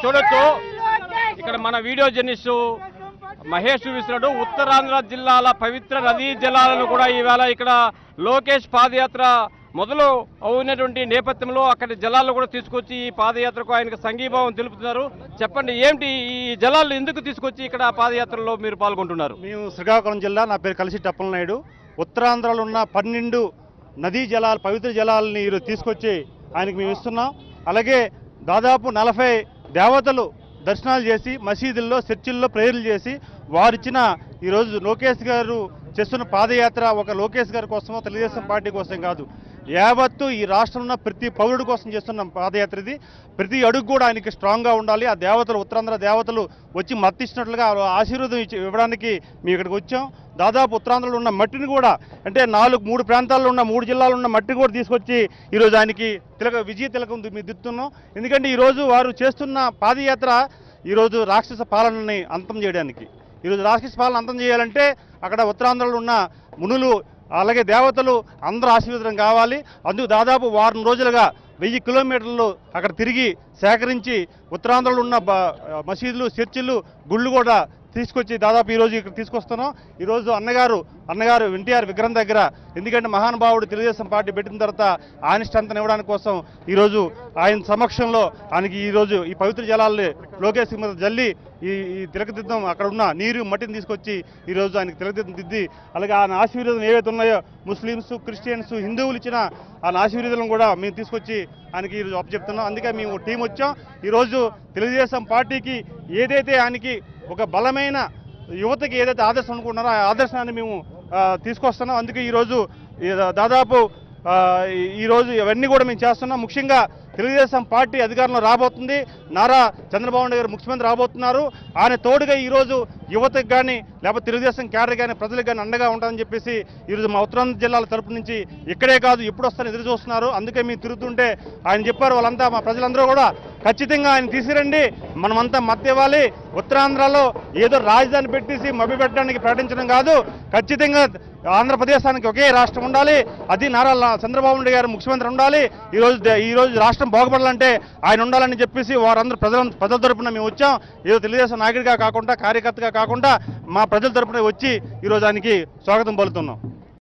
చూడొచ్చు ఇక్కడ మన వీడియో జర్నలిస్టు మహేష్ చూపిస్తున్నాడు ఉత్తరాంధ్ర జిల్లాల పవిత్ర నదీ జలాలను కూడా ఈవేళ ఇక్కడ లోకేష్ పాదయాత్ర మొదలు అవునటువంటి నేపథ్యంలో అక్కడి జలాలను కూడా తీసుకొచ్చి ఈ పాదయాత్రకు ఆయనకు సంఘీభావం తెలుపుతున్నారు చెప్పండి ఏంటి ఈ జలాలు ఎందుకు తీసుకొచ్చి ఇక్కడ పాదయాత్రలో మీరు పాల్గొంటున్నారు మేము శ్రీకాకుళం జిల్లా నా పేరు కలిసి టప్పలనాయుడు ఉత్తరాంధ్రలో ఉన్న పన్నెండు నదీ జలాలు పవిత్ర జలాలని ఈరోజు తీసుకొచ్చి ఆయనకి మేము ఇస్తున్నాం అలాగే దాదాపు నలభై దేవతలు దర్శనాలు చేసి మసీదుల్లో చర్చిల్లో ప్రేయర్లు చేసి వారిచ్చిన ఈరోజు లోకేష్ గారు చేస్తున్న పాదయాత్ర ఒక లోకేష్ గారి కోసమో తెలుగుదేశం పార్టీ కోసం కాదు యావత్తు ఈ రాష్ట్రంలో ఉన్న ప్రతి పౌరుడి కోసం చేస్తున్న పాదయాత్ర ఇది ప్రతి అడుగు కూడా ఆయనకి స్ట్రాంగ్గా ఉండాలి ఆ దేవతలు ఉత్తరాంధ్ర దేవతలు వచ్చి మత్తిచ్చినట్లుగా ఆ ఆశీర్వాదం ఇచ్చి ఇవ్వడానికి మేము ఇక్కడికి వచ్చాం దాదాపు ఉత్తరాంధ్రలో ఉన్న మట్టిని కూడా అంటే నాలుగు మూడు ప్రాంతాల్లో ఉన్న మూడు జిల్లాల్లో ఉన్న మట్టి కూడా తీసుకొచ్చి ఈరోజు ఆయనకి తిలక విజయ తిలకం ది- మేము దిద్దుతున్నాం ఎందుకంటే ఈరోజు వారు చేస్తున్న పాదయాత్ర ఈరోజు రాక్షస పాలనని అంతం చేయడానికి ఈరోజు రాక్షస పాలన అంతం చేయాలంటే అక్కడ ఉత్తరాంధ్రలో ఉన్న మునులు అలాగే దేవతలు అందరూ ఆశీర్వదం కావాలి అందుకు దాదాపు వారం రోజులుగా వెయ్యి కిలోమీటర్లు అక్కడ తిరిగి సేకరించి ఉత్తరాంధ్రలో ఉన్న బ- మసీదులు చర్చిలు గుళ్ళు కూడా తీసుకొచ్చి దాదాపు ఈరోజు ఇక్కడ తీసుకొస్తున్నాం ఈరోజు అన్నగారు అన్నగారు ఎన్టీఆర్ విగ్రహం దగ్గర ఎందుకంటే మహానుభావుడు తెలుగుదేశం పార్టీ పెట్టిన తర్వాత ఆయన స్ట్రెంత్ ఇవ్వడానికి కోసం ఈరోజు ఆయన సమక్షంలో ఆయనకి ఈరోజు ఈ పవిత్ర జలాల్ని లోకేష్ మీద జల్లి ఈ ఈ తిలకదిద్దం అక్కడ ఉన్న నీరు మట్టిని తీసుకొచ్చి ఈరోజు ఆయనకి తిలకదిద్దం దిద్ది అలాగే ఆయన ఆశీర్వాదం ఏవైతే ఉన్నాయో ముస్లిమ్స్ క్రిస్టియన్స్ హిందువులు ఇచ్చిన ఆయన ఆశీర్వాదం కూడా మేము తీసుకొచ్చి ఆయనకి ఈరోజు అప్పచెప్తున్నాం అందుకే మేము టీం వచ్చాం ఈరోజు తెలుగుదేశం పార్టీకి ఏదైతే ఆయనకి ఒక బలమైన యువతకి ఏదైతే ఆదర్శం అనుకుంటున్నారో ఆ ఆదర్శాన్ని మేము ఆ, తీసుకొస్తున్నాం అందుకే ఈరోజు ఈ దాదాపు ఆ, ఈ- ఈరోజు ఇవన్నీ కూడా మేము చేస్తున్నాం ముఖ్యంగా తెలుగుదేశం పార్టీ అధికారంలో రాబోతుంది నారా చంద్రబాబు నాయుడు గారు ముఖ్యమంత్రి రాబోతున్నారు ఆయన తోడుగా ఈరోజు యువతకు కానీ లేకపోతే తెలుగుదేశం క్యాడర్ కానీ ప్రజలకు కానీ అండగా ఉంటారని చెప్పేసి ఈరోజు మా ఉత్తరాంధ్ర జిల్లాల తరపు నుంచి ఇక్కడే కాదు ఎప్పుడు వస్తారని ఎదురు చూస్తున్నారు అందుకే మేము తిరుగుతుంటే ఆయన చెప్పారు వాళ్ళంతా మా ప్రజలందరూ కూడా ఖచ్చితంగా ఆయన తీసుకురండి మనమంతా మద్దతు ఇవ్వాలి ఉత్తరాంధ్రలో ఏదో రాజధాని పెట్టేసి మభ్య పెట్టడానికి ప్రకటించడం కాదు ఖచ్చితంగా ఆంధ్రప్రదేశానికి ఒకే రాష్ట్రం ఉండాలి అది నారా లా- చంద్రబాబు నాయుడు గారు ముఖ్యమంత్రి ఉండాలి ఈ రోజు దే- ఈ రోజు రాష్ట్రం బాగుపడాలంటే ఆయన ఉండాలని చెప్పేసి వారందరూ ప్రజల ప్రజల తరపున మేము వచ్చాం ఏదో తెలుగుదేశం నాయకుడిగా కాకుండా కార్యకర్తగా కాకుండా మా ప్రజల తరపున వచ్చి ఈరోజు ఆయనకి స్వాగతం పలుకుతున్నాం